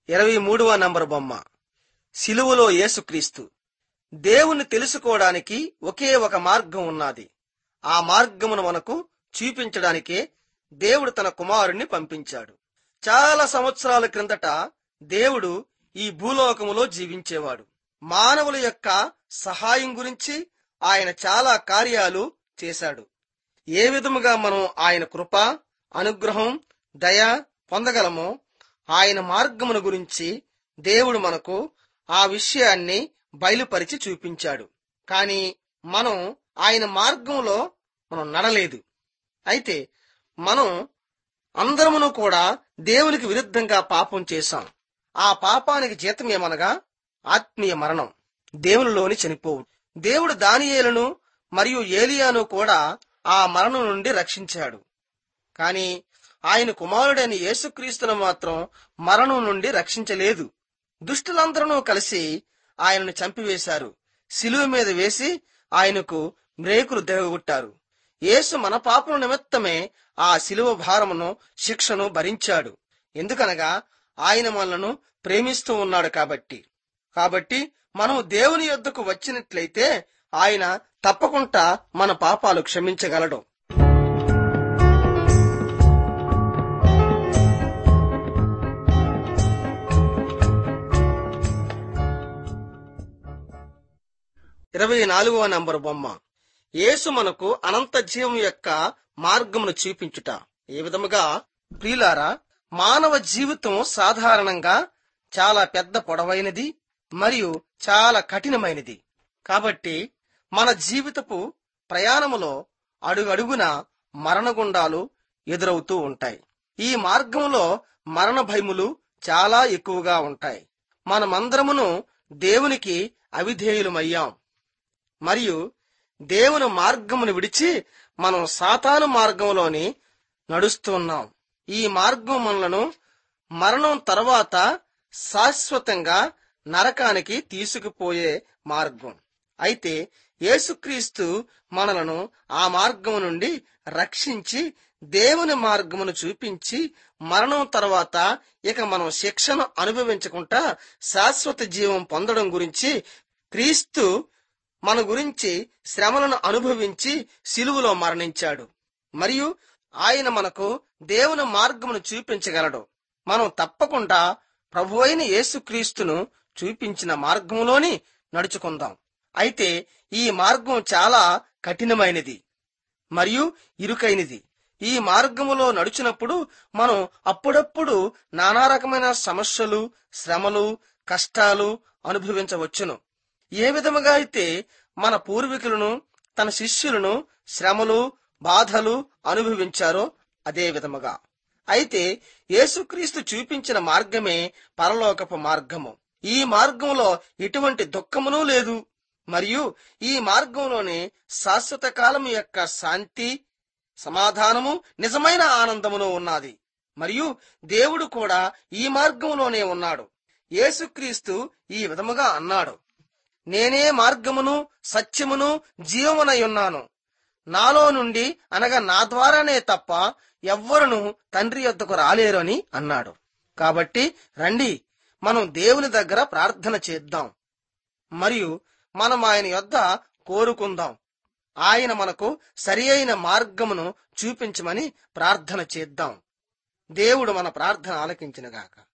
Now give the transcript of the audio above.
ఇరవై మూడవ నంబర్ బొమ్మ సిలువలో యేసుక్రీస్తు దేవుణ్ణి తెలుసుకోవడానికి ఒకే ఒక మార్గం ఉన్నది ఆ మార్గమును మనకు చూపించడానికే దేవుడు తన కుమారుణ్ణి పంపించాడు చాలా సంవత్సరాల క్రిందట దేవుడు ఈ భూలోకములో జీవించేవాడు మానవుల యొక్క సహాయం గురించి ఆయన చాలా కార్యాలు చేశాడు ఏ విధముగా మనం ఆయన కృప అనుగ్రహం దయ పొందగలమో ఆయన మార్గమును గురించి దేవుడు మనకు ఆ విషయాన్ని బయలుపరిచి చూపించాడు కానీ మనం ఆయన మార్గంలో మనం నడలేదు అయితే మనం అందరమును కూడా దేవునికి విరుద్ధంగా పాపం చేశాం ఆ పాపానికి జీతం ఏమనగా ఆత్మీయ మరణం దేవునిలోని చనిపోవు దేవుడు దానియేలును మరియు ఏలియాను కూడా ఆ మరణం నుండి రక్షించాడు కాని ఆయన కుమారుడైన యేసుక్రీస్తును మాత్రం మరణం నుండి రక్షించలేదు దుష్టులందరూ కలిసి ఆయనను చంపివేశారు శిలువ మీద వేసి ఆయనకు మ్రేకులు దిగగొట్టారు యేసు మన పాపల నిమిత్తమే ఆ శిలువ భారమును శిక్షను భరించాడు ఎందుకనగా ఆయన మనలను ప్రేమిస్తూ ఉన్నాడు కాబట్టి కాబట్టి మనం దేవుని యొద్దకు వచ్చినట్లయితే ఆయన తప్పకుండా మన పాపాలు క్షమించగలడు ఇరవై నాలుగవ నంబర్ బొమ్మ యేసు మనకు అనంత జీవం యొక్క మార్గమును చూపించుట ఏ విధముగా ప్రియులారా మానవ జీవితం సాధారణంగా చాలా పెద్ద పొడవైనది మరియు చాలా కఠినమైనది కాబట్టి మన జీవితపు ప్రయాణములో అడుగడుగున మరణగుండాలు ఎదురవుతూ ఉంటాయి ఈ మార్గంలో మరణ భయములు చాలా ఎక్కువగా ఉంటాయి మనమందరమును దేవునికి అవిధేయులమయ్యాం మరియు దేవుని మార్గమును విడిచి మనం సాతాను మార్గంలోని నడుస్తున్నాం ఈ మార్గం మనలను మరణం తర్వాత శాశ్వతంగా నరకానికి తీసుకుపోయే మార్గం అయితే యేసుక్రీస్తు మనలను ఆ మార్గము నుండి రక్షించి దేవుని మార్గమును చూపించి మరణం తర్వాత ఇక మనం శిక్షను అనుభవించకుండా శాశ్వత జీవం పొందడం గురించి క్రీస్తు మన గురించి శ్రమలను అనుభవించి సిలువలో మరణించాడు మరియు ఆయన మనకు దేవుని మార్గమును చూపించగలడు మనం తప్పకుండా ప్రభువైన యేసుక్రీస్తును చూపించిన మార్గంలోని నడుచుకుందాం అయితే ఈ మార్గం చాలా కఠినమైనది మరియు ఇరుకైనది ఈ మార్గములో నడిచినప్పుడు మనం అప్పుడప్పుడు నానా రకమైన సమస్యలు శ్రమలు కష్టాలు అనుభవించవచ్చును ఏ విధముగా అయితే మన పూర్వీకులను తన శిష్యులను శ్రమలు బాధలు అనుభవించారో అదే విధముగా అయితే యేసుక్రీస్తు చూపించిన మార్గమే పరలోకపు మార్గము ఈ మార్గంలో ఎటువంటి దుఃఖమును లేదు మరియు ఈ మార్గంలోనే శాశ్వత కాలం యొక్క శాంతి సమాధానము నిజమైన ఆనందమును ఉన్నది మరియు దేవుడు కూడా ఈ మార్గంలోనే ఉన్నాడు యేసుక్రీస్తు ఈ విధముగా అన్నాడు నేనే మార్గమును సత్యమును జీవమునై ఉన్నాను నాలో నుండి అనగా నా ద్వారానే తప్ప ఎవ్వరును తండ్రి యొద్దకు రాలేరు అని అన్నాడు కాబట్టి రండి మనం దేవుని దగ్గర ప్రార్థన చేద్దాం మరియు మనం ఆయన యొద్ద కోరుకుందాం ఆయన మనకు సరి అయిన మార్గమును చూపించమని ప్రార్థన చేద్దాం దేవుడు మన ప్రార్థన ఆలకించినగాక